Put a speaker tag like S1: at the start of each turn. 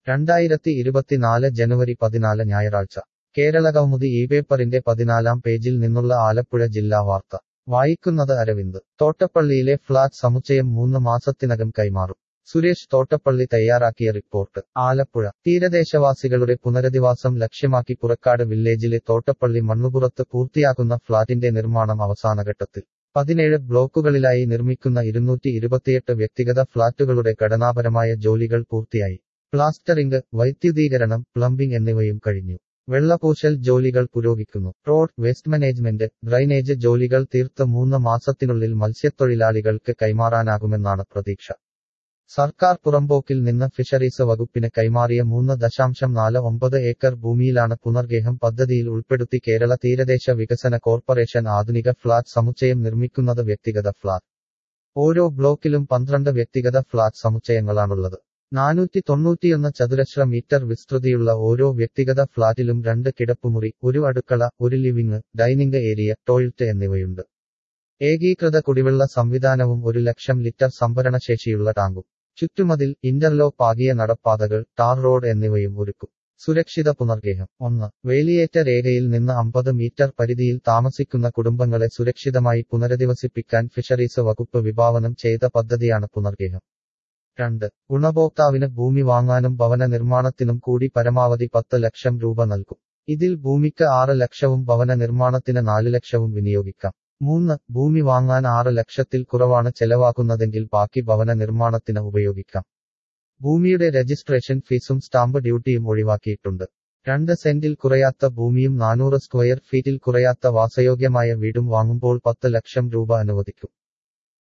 S1: രണ്ടായിരത്തി ഇരുപത്തിനാല് ജനുവരി പതിനാല് ഞായറാഴ്ച കേരളകൗമുദി ഈ പേപ്പറിന്റെ പതിനാലാം പേജിൽ നിന്നുള്ള ആലപ്പുഴ ജില്ലാ വാർത്ത വായിക്കുന്നത് അരവിന്ദ് തോട്ടപ്പള്ളിയിലെ ഫ്ളാറ്റ് സമുച്ചയം മൂന്ന് മാസത്തിനകം കൈമാറും സുരേഷ് തോട്ടപ്പള്ളി തയ്യാറാക്കിയ റിപ്പോർട്ട് ആലപ്പുഴ തീരദേശവാസികളുടെ പുനരധിവാസം ലക്ഷ്യമാക്കി പുറക്കാട് വില്ലേജിലെ തോട്ടപ്പള്ളി മണ്ണുപുറത്ത് പൂർത്തിയാക്കുന്ന ഫ്ളാറ്റിന്റെ നിർമ്മാണം അവസാനഘട്ടത്തിൽ പതിനേഴ് ബ്ലോക്കുകളിലായി നിർമ്മിക്കുന്ന ഇരുന്നൂറ്റി ഇരുപത്തിയെട്ട് വ്യക്തിഗത ഫ്ളാറ്റുകളുടെ ഘടനാപരമായ ജോലികൾ പൂർത്തിയായി പ്ലാസ്റ്ററിംഗ് വൈദ്യുതീകരണം പ്ലംബിംഗ് എന്നിവയും കഴിഞ്ഞു വെള്ളപൂശൽ ജോലികൾ പുരോഗിക്കുന്നു റോഡ് വേസ്റ്റ് മാനേജ്മെന്റ് ഡ്രൈനേജ് ജോലികൾ തീർത്ത് മൂന്ന് മാസത്തിനുള്ളിൽ മത്സ്യത്തൊഴിലാളികൾക്ക് കൈമാറാനാകുമെന്നാണ് പ്രതീക്ഷ സർക്കാർ പുറമ്പോക്കിൽ നിന്ന് ഫിഷറീസ് വകുപ്പിന് കൈമാറിയ മൂന്ന് ദശാംശം നാല് ഒമ്പത് ഏക്കർ ഭൂമിയിലാണ് പുനർഗേഹം പദ്ധതിയിൽ ഉൾപ്പെടുത്തി കേരള തീരദേശ വികസന കോർപ്പറേഷൻ ആധുനിക ഫ്ളാറ്റ് സമുച്ചയം നിർമ്മിക്കുന്നത് വ്യക്തിഗത ഫ്ളാറ്റ് ഓരോ ബ്ലോക്കിലും പന്ത്രണ്ട് വ്യക്തിഗത ഫ്ളാറ്റ് സമുച്ചയങ്ങളാണുള്ളത് നാനൂറ്റി തൊണ്ണൂറ്റിയൊന്ന് ചതുരശ്ര മീറ്റർ വിസ്തൃതിയുള്ള ഓരോ വ്യക്തിഗത ഫ്ളാറ്റിലും രണ്ട് കിടപ്പുമുറി ഒരു അടുക്കള ഒരു ലിവിംഗ് ഡൈനിംഗ് ഏരിയ ടോയ്ലറ്റ് എന്നിവയുണ്ട് ഏകീകൃത കുടിവെള്ള സംവിധാനവും ഒരു ലക്ഷം ലിറ്റർ സംഭരണശേഷിയുള്ള ടാങ്കും ചുറ്റുമതിൽ ഇന്റർലോക്ക് ആകിയ നടപ്പാതകൾ ടാർ റോഡ് എന്നിവയും ഒരുക്കും സുരക്ഷിത പുനർഗേഹം ഒന്ന് വേലിയേറ്റ രേഖയിൽ നിന്ന് അമ്പത് മീറ്റർ പരിധിയിൽ താമസിക്കുന്ന കുടുംബങ്ങളെ സുരക്ഷിതമായി പുനരധിവസിപ്പിക്കാൻ ഫിഷറീസ് വകുപ്പ് വിഭാവനം ചെയ്ത പദ്ധതിയാണ് പുനർഗേഹം രണ്ട് ഗുണഭോക്താവിന് ഭൂമി വാങ്ങാനും ഭവന നിർമ്മാണത്തിനും കൂടി പരമാവധി പത്ത് ലക്ഷം രൂപ നൽകും ഇതിൽ ഭൂമിക്ക് ആറ് ലക്ഷവും ഭവന നിർമ്മാണത്തിന് നാല് ലക്ഷവും വിനിയോഗിക്കാം മൂന്ന് ഭൂമി വാങ്ങാൻ ആറ് ലക്ഷത്തിൽ കുറവാണ് ചെലവാക്കുന്നതെങ്കിൽ ബാക്കി ഭവന നിർമ്മാണത്തിന് ഉപയോഗിക്കാം ഭൂമിയുടെ രജിസ്ട്രേഷൻ ഫീസും സ്റ്റാമ്പ് ഡ്യൂട്ടിയും ഒഴിവാക്കിയിട്ടുണ്ട് രണ്ട് സെന്റിൽ കുറയാത്ത ഭൂമിയും നാനൂറ് സ്ക്വയർ ഫീറ്റിൽ കുറയാത്ത വാസയോഗ്യമായ വീടും വാങ്ങുമ്പോൾ പത്ത് ലക്ഷം രൂപ അനുവദിക്കും